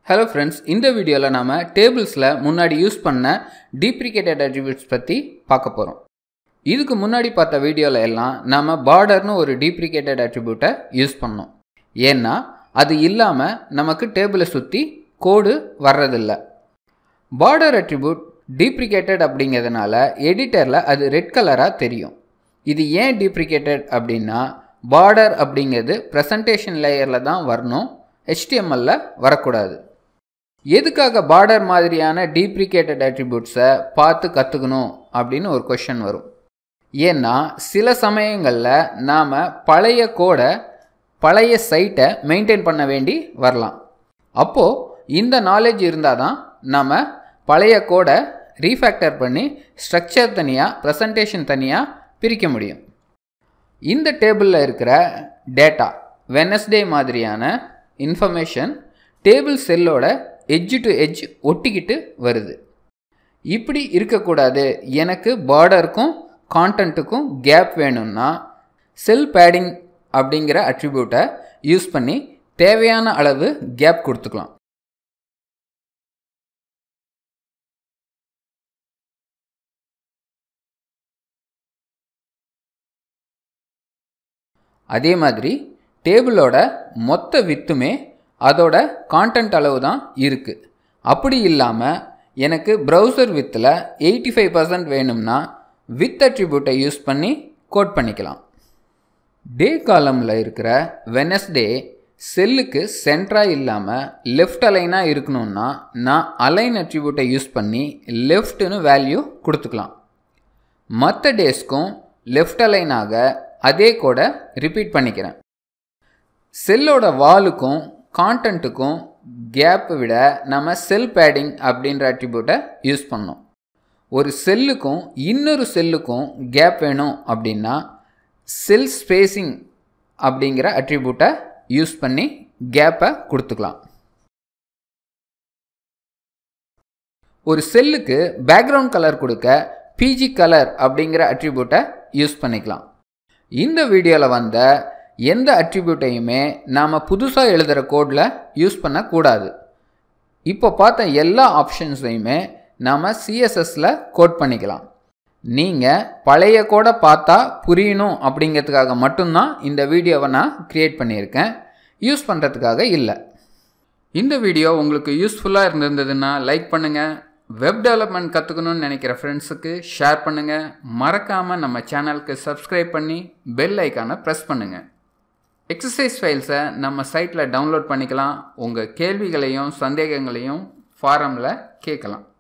hello friends இந்த வீடியோவில் நாம் டேபிள்ஸில் முன்னாடி யூஸ் பண்ண டீப்ரிகேட்டட் அட்ரிபியூட்ஸ் பற்றி பார்க்க போகிறோம் இதுக்கு முன்னாடி பார்த்த வீடியோவில் எல்லாம் நாம் பார்டர்னு ஒரு டீப்ரிகேட்டட் அட்ரிபியூட்டை யூஸ் பண்ணோம் ஏன்னா அது இல்லாமல் நமக்கு டேபிளை சுற்றி கோடு வர்றதில்ல பார்டர் அட்ரிபியூட் டீப்ரிகேட்டட் அப்படிங்கிறதுனால எடிட்டரில் அது ரெட் கலராக தெரியும் இது ஏன் டீப்ரிகேட்டட் அப்படின்னா பார்டர் அப்படிங்கிறது ப்ரெசன்டேஷன் லேயரில் தான் வரணும் HTML-ல வரக்கூடாது எதுக்காக பார்டர் மாதிரியான டீப்ரிகேட்டட் அட்ரிபியூட்ஸை பார்த்து கற்றுக்கணும் அப்படின்னு ஒரு கொஷன் வரும் ஏன்னா சில சமயங்களில் நாம் பழைய கோடை பழைய சைட்டை மெயின்டைன் பண்ண வேண்டி வரலாம் அப்போது இந்த நாலேஜ் இருந்தால் தான் நாம் பழைய கோடை ரீஃபேக்டர் பண்ணி ஸ்ட்ரக்சர் தனியாக ப்ரெசன்டேஷன் தனியாக பிரிக்க முடியும் இந்த டேபிளில் இருக்கிற டேட்டா வெனஸ்டே மாதிரியான இன்ஃபர்மேஷன் டேபிள் செல்லோட எட்ஜ் டு எட்ஜ் ஒட்டிக்கிட்டு வருது இப்படி இருக்கக்கூடாது எனக்கு பார்டருக்கும் கான்டென்ட்டுக்கும் கேப் வேணும்னா செல் பேடிங் அப்படிங்கிற அட்ரிபியூட்டை யூஸ் பண்ணி தேவையான அளவு கேப் கொடுத்துக்கலாம் அதே மாதிரி டேபிளோட மொத்த வித்துமே அதோட கான்டென்ட் அளவு தான் இருக்குது அப்படி இல்லாமல் எனக்கு ப்ரௌசர் வித்தில் எயிட்டி ஃபைவ் பர்சன்ட் வேணும்னா வித் அட்ரிபியூட்டை யூஸ் பண்ணி கோட் பண்ணிக்கலாம் டே காலமில் இருக்கிற வெனஸ்டே செல்லுக்கு சென்டராக இல்லாமல் லெஃப்ட் அலைனாக இருக்கணும்னா நான் அலைன் அட்ரிபியூட்டை யூஸ் பண்ணி லெஃப்ட்னு வேல்யூ கொடுத்துக்கலாம் மற்ற டேஸ்க்கும் லெஃப்ட் அலைனாக அதே கோடை ரிப்பீட் பண்ணிக்கிறேன் செல்லோட வாலுக்கும் கான்டென்ட்டுக்கும் கேப்பை விட நம்ம செல் பேடிங் அப்படின்ற அட்ரிபியூட்டை யூஸ் பண்ணோம் ஒரு செல்லுக்கும் இன்னொரு செல்லுக்கும் கேப் வேணும் அப்படின்னா செல் ஸ்பேசிங் அப்படிங்கிற அட்ரிபியூட்டை யூஸ் பண்ணி கேப்பை கொடுத்துக்கலாம் ஒரு செல்லுக்கு பேக்ரவுண்ட் கலர் கொடுக்க பிஜி கலர் அப்படிங்கிற அட்ரிபியூட்டை யூஸ் பண்ணிக்கலாம் இந்த வீடியோவில் வந்த எந்த அட்ரிபியூட்டையுமே நாம் புதுசாக எழுதுகிற கோடில் யூஸ் பண்ணக்கூடாது இப்போ பார்த்த எல்லா ஆப்ஷன்ஸையுமே நாம் சிஎஸ்எஸில் கோட் பண்ணிக்கலாம் நீங்கள் பழைய கோடை பார்த்தா புரியணும் அப்படிங்கிறதுக்காக மட்டும்தான் இந்த வீடியோவை நான் க்ரியேட் பண்ணியிருக்கேன் யூஸ் பண்ணுறதுக்காக இல்லை இந்த வீடியோ உங்களுக்கு யூஸ்ஃபுல்லாக இருந்திருந்ததுன்னா லைக் பண்ணுங்கள் வெப் டெவலப்மெண்ட் கற்றுக்கணும்னு நினைக்கிற ஃப்ரெண்ட்ஸுக்கு ஷேர் பண்ணுங்கள் மறக்காமல் நம்ம சேனலுக்கு சப்ஸ்கிரைப் பண்ணி பெல் ஐக்கானை ப்ரெஸ் பண்ணுங்கள் எக்ஸசைஸ் ஃபைல்ஸை நம்ம சைட்டில் டவுன்லோட் பண்ணிக்கலாம் உங்கள் கேள்விகளையும் சந்தேகங்களையும் ஃபாரமில் கேட்கலாம்